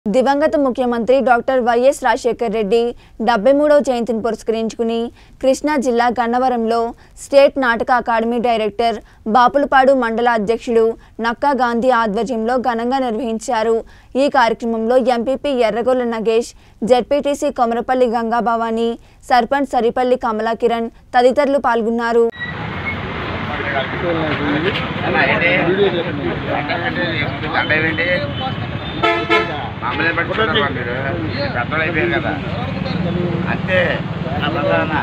దివంగత ముఖ్యమంత్రి doctor YS Rajasekhar Reddy డెబ్బై మూడవ జయంతిని పురస్కరించుకుని కృష్ణా జిల్లా గన్నవరంలో స్టేట్ నాటక అకాడమీ డైరెక్టర్ బాపులపాడు మండల అధ్యక్షుడు నక్కా గాంధీ ఆధ్వర్యంలో ఘనంగా నిర్వహించారు ఈ కార్యక్రమంలో ఎంపీపీ ఎర్రగొల్ల నగేష్ జెడ్పీటీసీ కొమరపల్లి గంగాభవాని సర్పంచ్ సరిపల్లి కమలా కిరణ్ తదితరులు పాల్గొన్నారు మామూలు పట్టుకుంటారా మీరు పెద్దలు అయిపోయారు కదా అంతే అబద్ధాన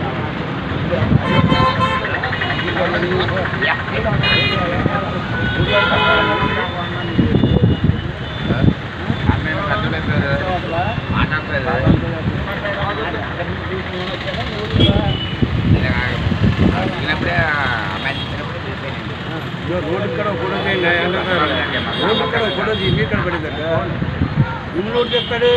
పెద్దలు అయిపోయారు మాట్లాడలేదు దిగినప్పుడే అమ్మాయి దిగినప్పుడే చేసేయండి రోడ్డు ఇక్కడ ఫోటో చేయండి రోడ్డు ఇక్కడ ఫోటో తీయండి ఇక్కడ పడిందంట ఇంట్లో చెప్తాడు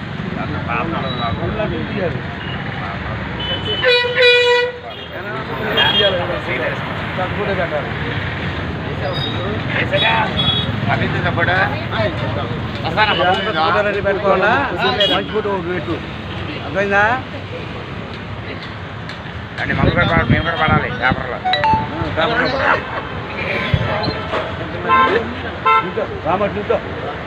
ఫోటో పెట్టాలి ఫోటో రెడీ పెట్టుకోవాలా మంచి ఫోటో ఒకటి పెట్టు అర్థమైందా అండి మనం కూడా పడాలి మేము కూడా పడాలి పేపర్లో రామ చూద్దాం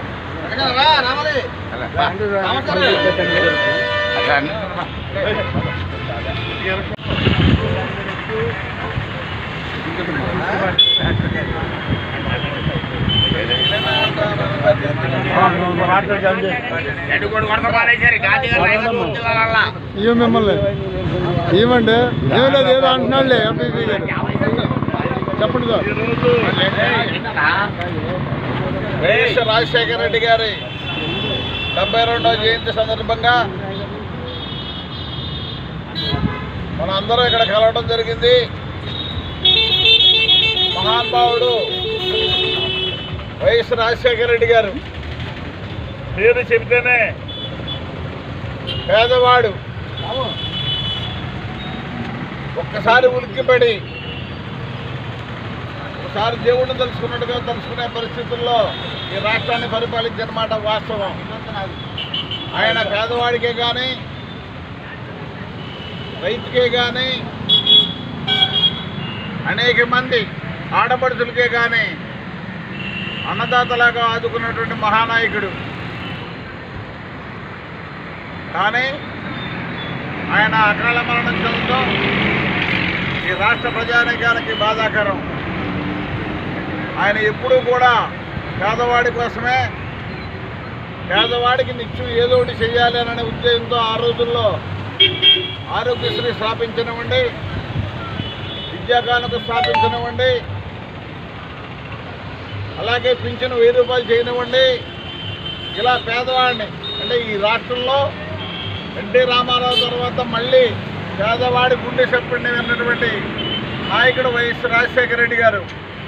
అట్లా అన్ని రెండు కూడా కొడత పారేశారు గాంధీ గారు రైతు ఉద్యోగాలల్లా. ఇవ్వ మిమ్మల్ని ఇవ్వండి ఏం లేదు ఏదో అంటున్నాడులే ఎంపీపీ గారు చెప్పండి సార్ వైఎస్ రాజశేఖర రెడ్డి గారి డెబ్బై రెండవ జయంతి సందర్భంగా మన అందరం ఇక్కడ కలవడం జరిగింది మహానుభావుడు వైఎస్ రాజశేఖర రెడ్డి గారు పేరు చెబితేనే పేదవాడు ఒక్కసారి ఉలిక్కిపడి ఒకసారి దేవుణ్ణి తెలుసుకున్నట్టుగా తెలుసుకునే పరిస్థితుల్లో ఈ రాష్ట్రాన్ని పరిపాలించిన మాట వాస్తవం ఆయన పేదవాడికే కానీ రైతుకే కానీ అనేక మంది ఆడపడుచులకే కానీ అన్నదాతలాగా ఆదుకున్నటువంటి మహానాయకుడు కానీ ఆయన అకాల మరణం చెందడం ఈ రాష్ట్ర ప్రజానీకానికి బాధాకరం ఆయన ఎప్పుడూ కూడా పేదవాడి కోసమే పేదవాడికి నిత్యం ఏదో ఒకటి చేయాలి అనే ఉద్దేశంతో ఆ రోజుల్లో ఆరోగ్యశ్రీ స్థాపించనివ్వండి విద్యాకానుక స్థాపించనివ్వండి అలాగే పింఛను వెయ్యి రూపాయలు చేయనివ్వండి ఇలా పేదవాడిని అంటే ఈ రాష్ట్రంలో ఎన్టీ రామారావు తర్వాత మళ్ళీ పేదవాడి గుండె చెప్పండి విన్నటువంటి నాయకుడు వైఎస్ రాజశేఖర రెడ్డి గారు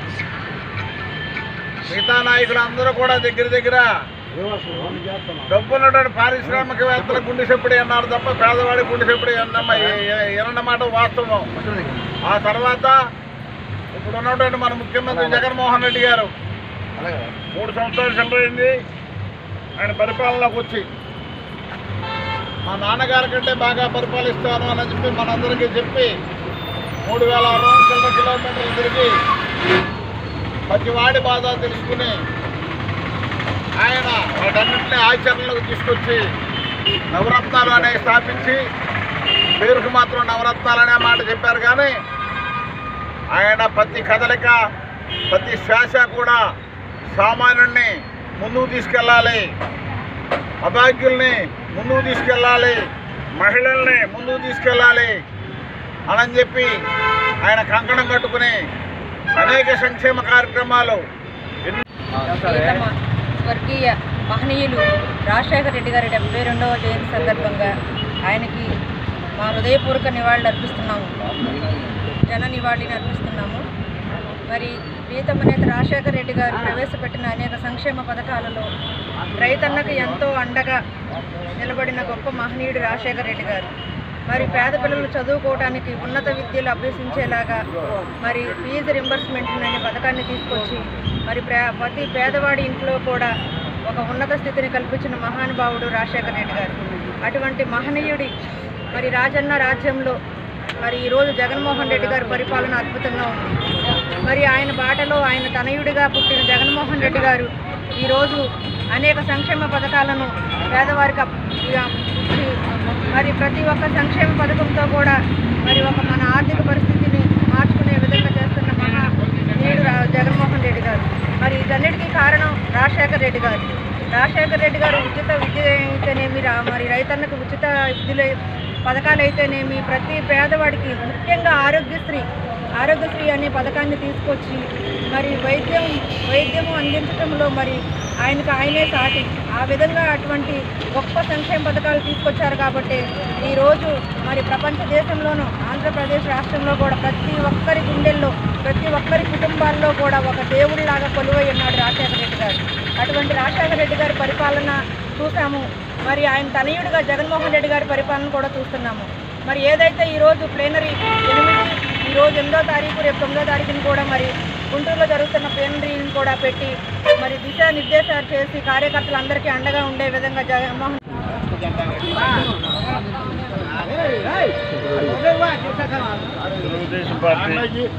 మిగతా నాయకులు అందరూ కూడా దగ్గర దగ్గర డబ్బున్నటువంటి పారిశ్రామికవేత్తల గుండె చెప్పుడే అన్నారు తప్ప పేదవాడి గుండె చెప్పుడే అన్నమ్మ ఏనన్నమాట వాస్తవం ఆ తర్వాత ఇప్పుడు ఉన్నటువంటి మన ముఖ్యమంత్రి జగన్మోహన్ రెడ్డి గారు మూడు సంవత్సరాలు చనిపోయింది ఆయన పరిపాలనలోకి వచ్చి మా నాన్నగారి కంటే బాగా పరిపాలిస్తాను అని చెప్పి మనందరికీ చెప్పి మూడు వేల ఆరు వందల కిలోమీటర్లు తిరిగి ప్రతి వాడి బాధ తెలుసుకుని ఆయన వాటన్నింటినీ ఆచరణలోకి తీసుకొచ్చి నవరత్నాలు అనేవి స్థాపించి పేరుకు మాత్రం నవరత్నాలు అనే మాట చెప్పారు కానీ ఆయన ప్రతి కదలిక ప్రతి శ్వాస కూడా సామాన్యుడిని ముందుకు తీసుకెళ్ళాలి అభాగ్యుల్ని ముందుకు తీసుకెళ్ళాలి మహిళల్ని ముందుకు తీసుకెళ్ళాలి అని చెప్పి ఆయన కంకణం కట్టుకుని అనేక సంక్షేమ కార్యక్రమాలు ప్రియతమ స్వర్గీయ మహనీయులు రాజశేఖర రెడ్డి గారి డెబ్బై రెండవ జయంతి సందర్భంగా ఆయనకి మా హృదయపూర్వక నివాళులు అర్పిస్తున్నాము జన నివాళిని అర్పిస్తున్నాము మరి ప్రీతమ నేత రాజశేఖర రెడ్డి గారు ప్రవేశపెట్టిన అనేక సంక్షేమ పథకాలలో రైతన్నకు ఎంతో అండగా నిలబడిన గొప్ప మహనీయుడు రాజశేఖర రెడ్డి గారు మరి పేద పిల్లలు చదువుకోవడానికి ఉన్నత విద్యలు అభ్యసించేలాగా మరి ఫీజు రింబర్స్మెంట్ అనే పథకాన్ని తీసుకొచ్చి మరి ప్ర- ప్రతి పేదవాడి ఇంట్లో కూడా ఒక ఉన్నత స్థితిని కల్పించిన మహానుభావుడు రాజశేఖర రెడ్డి గారు అటువంటి మహనీయుడి మరి రాజన్న రాజ్యంలో మరి ఈరోజు జగన్మోహన్ రెడ్డి గారి పరిపాలన అద్భుతంగా ఉంది మరి ఆయన బాటలో ఆయన తనయుడిగా పుట్టిన జగన్మోహన్ రెడ్డి గారు ఈరోజు అనేక సంక్షేమ పథకాలను పేదవారికి అప్- ఇక ఇచ్చి మరి ప్రతి ఒక్క సంక్షేమ పథకంతో కూడా మరి ఒక మన ఆర్థిక పరిస్థితిని మార్చుకునే విధంగా చేస్తున్న మహా నీడు రా- జగన్మోహన్ రెడ్డి గారు మరి ఇదన్నిటికీ కారణం రాజశేఖర్ రెడ్డి గారు రాజశేఖర్ రెడ్డి గారు ఉచిత విద్య అయితేనేమి రా- మరి రైతన్నకు ఉచిత విద్యుల పథకాలు అయితేనేమి ప్రతి పేదవాడికి ముఖ్యంగా ఆరోగ్యశ్రీ ఆరోగ్యశ్రీ అనే పథకాన్ని తీసుకొచ్చి మరి వైద్యం వైద్యము అందించడంలో మరి ఆయనకు ఆయనే సాటి ఆ విధంగా అటువంటి గొప్ప సంక్షేమ పథకాలు తీసుకొచ్చారు కాబట్టి ఈరోజు మరి ప్రపంచ దేశంలోనూ ఆంధ్రప్రదేశ్ రాష్ట్రంలో కూడా ప్రతి ఒక్కరి గుండెల్లో ప్రతి ఒక్కరి కుటుంబాల్లో కూడా ఒక దేవుడిలాగా కొలువై ఉన్నాడు రాజశేఖర రెడ్డి గారు అటువంటి రాజశేఖర రెడ్డి గారి పరిపాలన చూసాము మరి ఆయన తనయుడిగా జగన్మోహన్ రెడ్డి గారి పరిపాలన కూడా చూస్తున్నాము మరి ఏదైతే ఈరోజు ప్లేనరీ ఎనిమిది ఈరోజు ఎనిమిదో తారీఖు రేపు తొమ్మిదో తారీఖుని కూడా మరి గుంటూరులో జరుగుతున్న ప్లేనరీని కూడా పెట్టి మరి దిశానిర్దేశాలు చేసి కార్యకర్తలందరికీ అండగా ఉండే విధంగా జగన్మోహన్ తెలుగుదేశం పార్టీ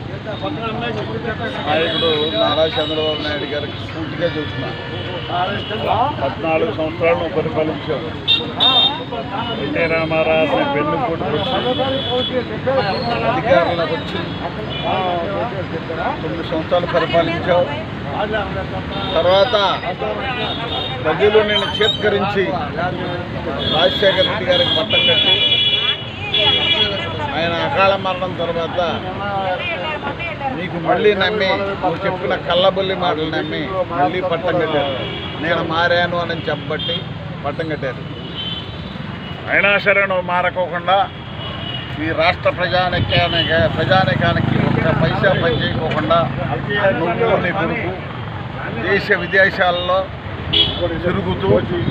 నాయకుడు నారా చంద్రబాబు నాయుడు గారికి స్ఫూర్తిగా చూస్తున్నా పద్నాలుగు సంవత్సరాలు నువ్వు పరిపాలించావు ఎన్టీ రామారావు పెన్ను అధికారంలోకి వచ్చి తొమ్మిది సంవత్సరాలు పరిపాలించావు తర్వాత ప్రజలు నేను చేత్కరించి రాజశేఖర రెడ్డి గారికి పట్టం కట్టి ఆయన అకాల మరణం తర్వాత నీకు మళ్ళీ నమ్మి నువ్వు చెప్పిన కళ్ళబొల్లి మాటలు నమ్మి మళ్ళీ పట్టం కట్టారు నేను మారాను అని చెప్పబట్టి పట్టం కట్టారు అయినా సరే నువ్వు మారకోకుండా ఈ రాష్ట్ర ప్రజానికానికి ప్రజానికానికి ఒక్క పైసా పని చేయకోకుండా నువ్వు నీ కొడుకు దేశ విదేశాల్లో తిరుగుతూ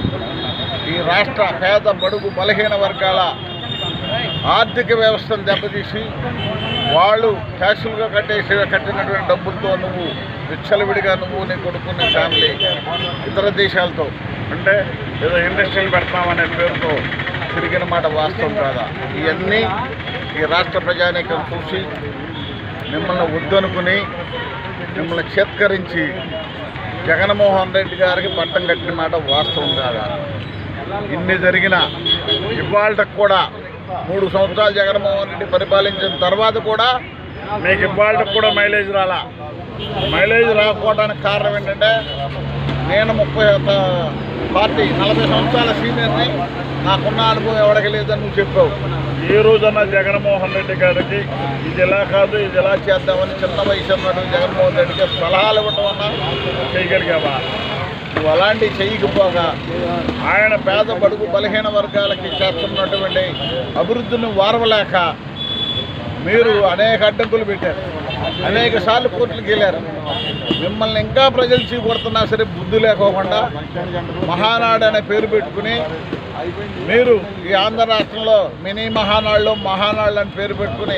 ఈ రాష్ట్ర పేద బడుగు బలహీన వర్గాల ఆర్థిక వ్యవస్థను దెబ్బతీసి వాళ్ళు ట్యాక్సులుగా కట్టేసి కట్టినటువంటి డబ్బులతో నువ్వు విచ్చలవిడిగా నువ్వు నీ కొడుకు నీ ఫ్యామిలీ ఇతర దేశాలతో అంటే ఏదో ఇండస్ట్రీలు పెడతామనే పేరుతో తిరిగిన మాట వాస్తవం కాదా ఇవన్నీ ఈ రాష్ట్ర ప్రజానీకం చూసి మిమ్మల్ని వద్దనుకుని మిమ్మల్ని చేత్కరించి జగన్మోహన్ రెడ్డి గారికి పట్టం కట్టిన మాట వాస్తవం కాదా ఇన్ని జరిగిన ఇవాళకు కూడా మూడు సంవత్సరాలు జగన్మోహన్ రెడ్డి పరిపాలించిన తర్వాత కూడా మీకు ఇవాళకు కూడా మైలేజ్ రాలా మైలేజ్ రాకపోవడానికి కారణం ఏంటంటే నేను ముప్పై ఒక్క పార్టీ నలభై సంవత్సరాల సీనియర్ని నాకున్న అనుభవం ఎవరికి లేదని నువ్వు చెప్పావు ఏ రోజన్నా జగన్మోహన్ రెడ్డి గారికి ఇది ఎలా కాదు ఇది ఎలా చేద్దామని చిన్న వయసు ఉన్నటువంటి జగన్మోహన్ రెడ్డికి సలహాలు ఇవ్వటం అన్నా చేయగలిగావా నువ్వు అలాంటివి చేయకపోగా ఆయన పేద బడుగు బలహీన వర్గాలకి చేస్తున్నటువంటి అభివృద్ధిని వారవలేక మీరు అనేక అడ్డంకులు పెట్టారు అనేక సార్లు కోర్టులకు వెళ్ళారు మిమ్మల్ని ఇంకా ప్రజలు చీకొడుతున్నా సరే బుద్ధి లేకోకుండా మహానాడు అనే పేరు పెట్టుకుని మీరు ఈ ఆంధ్ర రాష్ట్రంలో మినీ మహానాళ్ళు మహానాళ్ళు అని పేరు పెట్టుకుని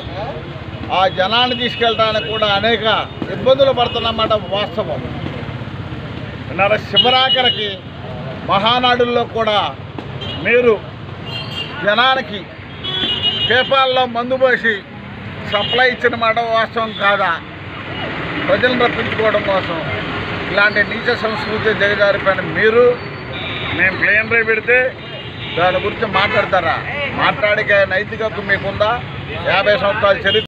ఆ జనాన్ని తీసుకెళ్ళడానికి కూడా అనేక ఇబ్బందులు పడుతున్నమాట వాస్తవం నర శివరాకరికి మహానాడుల్లో కూడా మీరు జనానికి పేపాల్లో మందు పోసి సప్లై ఇచ్చిన మాట వాస్తవం కాదా ప్రజలను రప్పించుకోవడం కోసం ఇలాంటి నీచ సంస్కృతి దిగజారిపోయిన మీరు మేము ప్లేనరీ పెడితే దాని గురించి మాట్లాడతారా మాట్లాడిక నైతికత మీకుందా యాభై సంవత్సరాల చరిత్ర